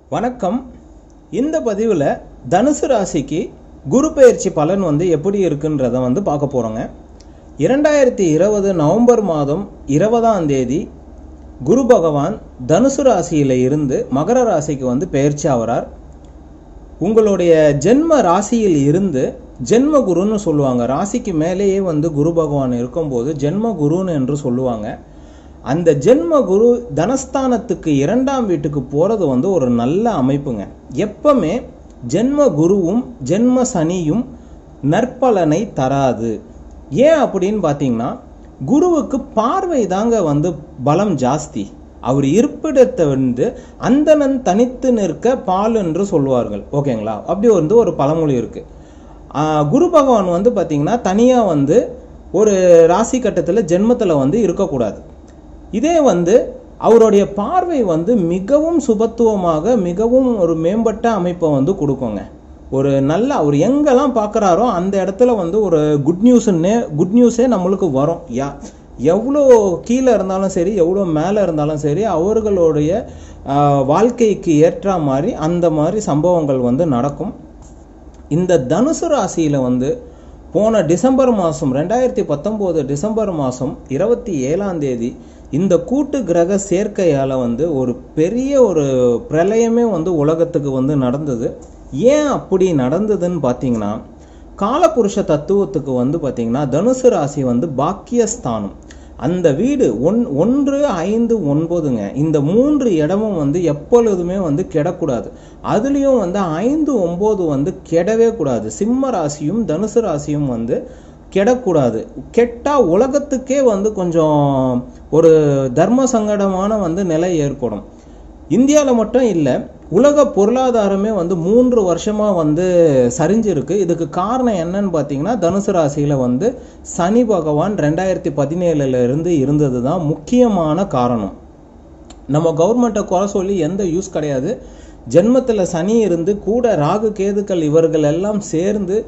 வணக்கம் இந்த பதிவில் தனுசு ராசிக்கு குரு பெயர்ச்சி பலன் வந்து எப்படி இருக்குன்றத வந்து பார்க்க போகிறோங்க இரண்டாயிரத்தி இருபது நவம்பர் மாதம் இருபதாம் தேதி குரு பகவான் தனுசு ராசியில் இருந்து மகர ராசிக்கு வந்து பெயர்ச்சி ஆகிறார் உங்களுடைய ஜென்ம ராசியில் இருந்து ஜென்ம குருன்னு சொல்லுவாங்க ராசிக்கு மேலேயே வந்து குரு பகவான் இருக்கும்போது ஜென்ம குருன்னு என்று சொல்லுவாங்க அந்த ஜென்ம குரு தனஸ்தானத்துக்கு இரண்டாம் வீட்டுக்கு போகிறது வந்து ஒரு நல்ல அமைப்புங்க எப்பவுமே ஜென்ம குருவும் ஜென்ம சனியும் நற்பலனை தராது ஏன் அப்படின்னு பார்த்தீங்கன்னா குருவுக்கு பார்வை தாங்க வந்து பலம் ஜாஸ்தி அவர் இருப்பிடத்தை வந்து அந்தணன் தனித்து நிற்க பால் என்று சொல்லுவார்கள் ஓகேங்களா அப்படி வந்து ஒரு பழமொழி இருக்கு ஆஹ் குரு பகவான் வந்து பார்த்தீங்கன்னா தனியாக வந்து ஒரு ராசி கட்டத்தில் ஜென்மத்தில் வந்து இருக்கக்கூடாது இதே வந்து அவருடைய பார்வை வந்து மிகவும் சுபத்துவமாக மிகவும் ஒரு மேம்பட்ட அமைப்பை வந்து கொடுக்குங்க ஒரு நல்ல அவர் எங்கெல்லாம் பார்க்குறாரோ அந்த இடத்துல வந்து ஒரு குட் நியூஸ்ன்னே குட் நியூஸே நம்மளுக்கு வரும் யா எவ்வளோ கீழே இருந்தாலும் சரி எவ்வளோ மேலே இருந்தாலும் சரி அவர்களுடைய ஆஹ், வாழ்க்கைக்கு ஏற்ற மாதிரி அந்த மாதிரி சம்பவங்கள் வந்து நடக்கும் இந்த தனுசு ராசியில் வந்து போன டிசம்பர் மாதம் ரெண்டாயிரத்தி பத்தொம்போது டிசம்பர் மாதம் இருபத்தி ஏழாம் தேதி இந்த கூட்டு கிரக சேர்க்கையால் வந்து ஒரு பெரிய ஒரு பிரளயமே வந்து உலகத்துக்கு வந்து நடந்தது ஏன் அப்படி நடந்ததுன்னு பார்த்தீங்கன்னா காலபுருஷ தத்துவத்துக்கு வந்து பார்த்தீங்கன்னா தனுசு ராசி வந்து பாக்கியஸ்தானம் அந்த வீடு ஒன் ஒன்று ஐந்து ஒன்பதுங்க இந்த மூன்று இடமும் வந்து எப்பொழுதுமே வந்து கெடக்கூடாது அதுலேயும் வந்து ஐந்து ஒம்பது வந்து கெடவே கூடாது சிம்ம ராசியும் தனுசு ராசியும் வந்து கெடக்கூடாது கெட்டா உலகத்துக்கே வந்து கொஞ்சம் ஒரு தர்ம சங்கடமான வந்து நிலை ஏற்படும் இந்தியாவில் மட்டும் இல்லை உலக பொருளாதாரமே வந்து மூன்று வருஷமாக வந்து சரிஞ்சிருக்கு இதுக்கு காரணம் என்னன்னு பார்த்தீங்கன்னா தனுசு ராசியில் வந்து சனி பகவான் ரெண்டாயிரத்தி பதினேழுல இருந்து இருந்தது தான் முக்கியமான காரணம் நம்ம கவர்மெண்ட்டை குறை சொல்லி எந்த யூஸ் கிடையாது ஜென்மத்தில் சனி இருந்து கூட ராகு கேதுக்கள் இவர்கள் எல்லாம் சேர்ந்து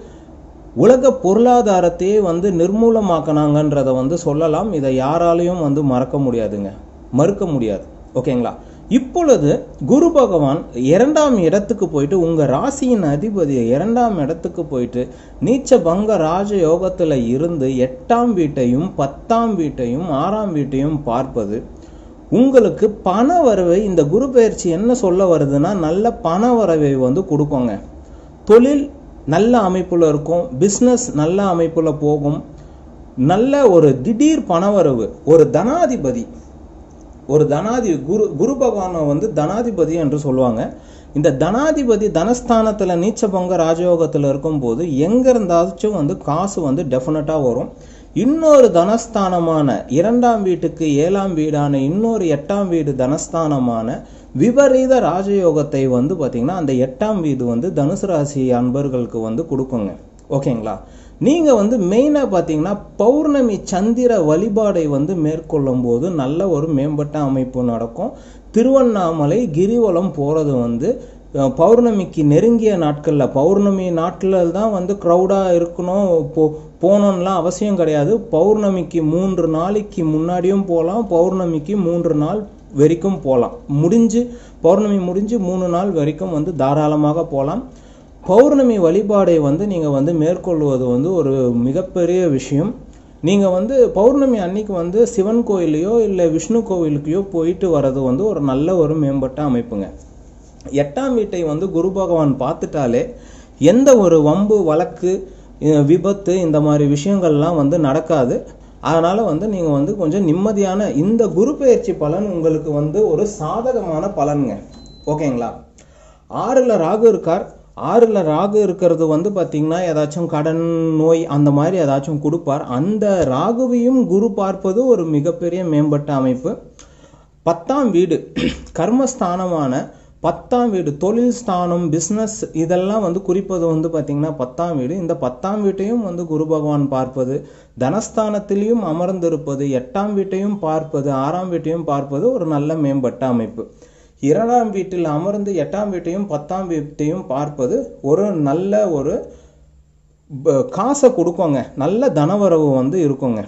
உலக பொருளாதாரத்தையே வந்து நிர்மூலமாக்கினாங்கன்றதை வந்து சொல்லலாம் இதை யாராலையும் வந்து மறக்க முடியாதுங்க மறுக்க முடியாது ஓகேங்களா இப்பொழுது குரு பகவான் இரண்டாம் இடத்துக்கு போயிட்டு உங்க ராசியின் அதிபதி இரண்டாம் இடத்துக்கு போயிட்டு நீச்ச பங்க ராஜ யோகத்துல இருந்து எட்டாம் வீட்டையும் பத்தாம் வீட்டையும் ஆறாம் வீட்டையும் பார்ப்பது உங்களுக்கு பண வரவை இந்த குரு பயிற்சி என்ன சொல்ல வருதுன்னா நல்ல பண வரவை வந்து கொடுக்குங்க தொழில் நல்ல அமைப்புல இருக்கும் பிஸ்னஸ் நல்ல அமைப்புல போகும் நல்ல ஒரு திடீர் பணவரவு ஒரு தனாதிபதி ஒரு தனாதி குரு குரு பகவானை வந்து தனாதிபதி என்று சொல்லுவாங்க இந்த தனாதிபதி தனஸ்தானத்துல நீச்சபங்க ராஜயோகத்துல இருக்கும்போது எங்க இருந்தாச்சும் வந்து காசு வந்து டெஃபினட்டா வரும் இன்னொரு தனஸ்தானமான இரண்டாம் வீட்டுக்கு ஏழாம் வீடான இன்னொரு எட்டாம் வீடு தனஸ்தானமான விபரீத ராஜயோகத்தை வந்து பாத்தீங்கன்னா அந்த எட்டாம் வீடு வந்து தனுசு ராசி அன்பர்களுக்கு வந்து கொடுக்குங்க ஓகேங்களா நீங்க வந்து மெயினா பாத்தீங்கன்னா பௌர்ணமி சந்திர வழிபாடை வந்து மேற்கொள்ளும் போது நல்ல ஒரு மேம்பட்ட அமைப்பு நடக்கும் திருவண்ணாமலை கிரிவலம் போறது வந்து அஹ், பௌர்ணமிக்கு நெருங்கிய நாட்கள்ல பௌர்ணமி நாட்கள் தான் வந்து க்ரௌடா இருக்கணும் போ போகணும்லாம் அவசியம் கிடையாது பௌர்ணமிக்கு மூன்று நாளைக்கு முன்னாடியும் போகலாம் பௌர்ணமிக்கு மூன்று நாள் வரைக்கும் போகலாம் முடிஞ்சு பௌர்ணமி முடிஞ்சு மூணு நாள் வரைக்கும் வந்து தாராளமாக போகலாம் பௌர்ணமி வழிபாடை வந்து நீங்கள் வந்து மேற்கொள்வது வந்து ஒரு மிகப்பெரிய விஷயம் நீங்கள் வந்து பௌர்ணமி அன்னைக்கு வந்து சிவன் கோயிலையோ இல்லை விஷ்ணு கோவிலுக்கையோ போயிட்டு வர்றது வந்து ஒரு நல்ல ஒரு மேம்பட்ட அமைப்புங்க எட்டாம் வீட்டை வந்து குரு பகவான் பார்த்துட்டாலே எந்த ஒரு வம்பு வழக்கு அஹ் விபத்து இந்த மாதிரி விஷயங்கள்லாம் வந்து நடக்காது அதனால வந்து நீங்கள் வந்து கொஞ்சம் நிம்மதியான இந்த குரு பெயர்ச்சி பலன் உங்களுக்கு வந்து ஒரு சாதகமான பலனுங்க ஓகேங்களா ஆறுல ராகு இருக்கார் ஆறுல ராகு இருக்கிறது வந்து பார்த்தீங்கன்னா ஏதாச்சும் கடன் நோய் அந்த மாதிரி ஏதாச்சும் கொடுப்பார் அந்த ராகுவையும் குரு பார்ப்பது ஒரு மிகப்பெரிய மேம்பட்ட அமைப்பு பத்தாம் வீடு கர்மஸ்தானமான பத்தாம் வீடு தொழில் ஸ்தானம் பிஸ்னஸ் இதெல்லாம் வந்து குறிப்பது வந்து பார்த்தீங்கன்னா பத்தாம் வீடு இந்த பத்தாம் வீட்டையும் வந்து குரு பகவான் பார்ப்பது தனஸ்தானத்திலையும் அமர்ந்திருப்பது எட்டாம் வீட்டையும் பார்ப்பது ஆறாம் வீட்டையும் பார்ப்பது ஒரு நல்ல மேம்பட்ட அமைப்பு இரண்டாம் வீட்டில் அமர்ந்து எட்டாம் வீட்டையும் பத்தாம் வீட்டையும் பார்ப்பது ஒரு நல்ல ஒரு ப- காசை கொடுக்குங்க நல்ல தனவரவு வந்து இருக்குங்க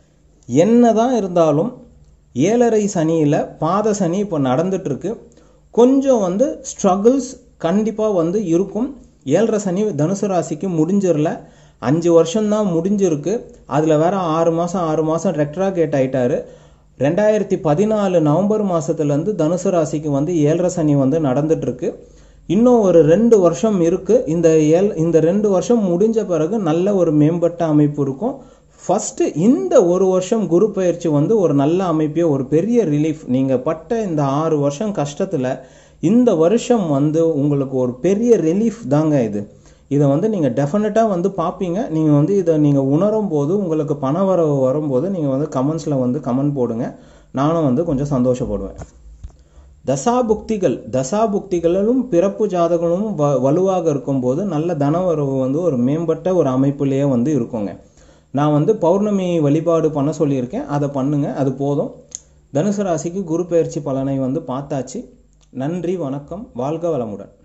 என்னதான் இருந்தாலும் ஏழரை சனியில் பாத சனி இப்போ நடந்துட்டு இருக்கு கொஞ்சம் வந்து ஸ்ட்ரகிள்ஸ் கண்டிப்பாக வந்து இருக்கும் ஏழரை சனி தனுசு ராசிக்கு முடிஞ்சிரல அஞ்சு வருஷம்தான் முடிஞ்சிருக்கு அதில் வேற ஆறு மாதம் ஆறு மாதம் ரெக்ட்ராகேட் ஆயிட்டாரு ரெண்டாயிரத்தி பதினாலு நவம்பர் மாதத்துலேருந்து தனுசு ராசிக்கு வந்து ஏழரை சனி வந்து நடந்துட்டு இருக்கு இன்னும் ஒரு ரெண்டு வருஷம் இருக்கு இந்த ஏழ் இந்த ரெண்டு வருஷம் முடிஞ்ச பிறகு நல்ல ஒரு மேம்பட்ட அமைப்பு இருக்கும் ஃபஸ்ட்டு இந்த ஒரு வருஷம் குரு பயிற்சி வந்து ஒரு நல்ல அமைப்பே ஒரு பெரிய ரிலீஃப் நீங்கள் பட்ட இந்த ஆறு வருஷம் கஷ்டத்தில் இந்த வருஷம் வந்து உங்களுக்கு ஒரு பெரிய ரிலீஃப் தாங்க இது இதை வந்து நீங்கள் டெஃபினட்டாக வந்து பார்ப்பீங்க நீங்கள் வந்து இதை நீங்கள் உணரும் போது உங்களுக்கு பண வரவு வரும்போது நீங்கள் வந்து கமெண்ட்ஸில் வந்து கமெண்ட் போடுங்க நானும் வந்து கொஞ்சம் சந்தோஷப்படுவேன் தசாபுக்திகள் தசாபுக்திகளிலும் பிறப்பு ஜாதகமும் வ வலுவாக இருக்கும்போது நல்ல தனவரவு வந்து ஒரு மேம்பட்ட ஒரு அமைப்புலேயே வந்து இருக்குங்க நான் வந்து பௌர்ணமி வழிபாடு பண்ண சொல்லியிருக்கேன் அதை பண்ணுங்க அது போதும் தனுசு ராசிக்கு குரு பயிற்சி பலனை வந்து பார்த்தாச்சு நன்றி வணக்கம் வாழ்க வளமுடன்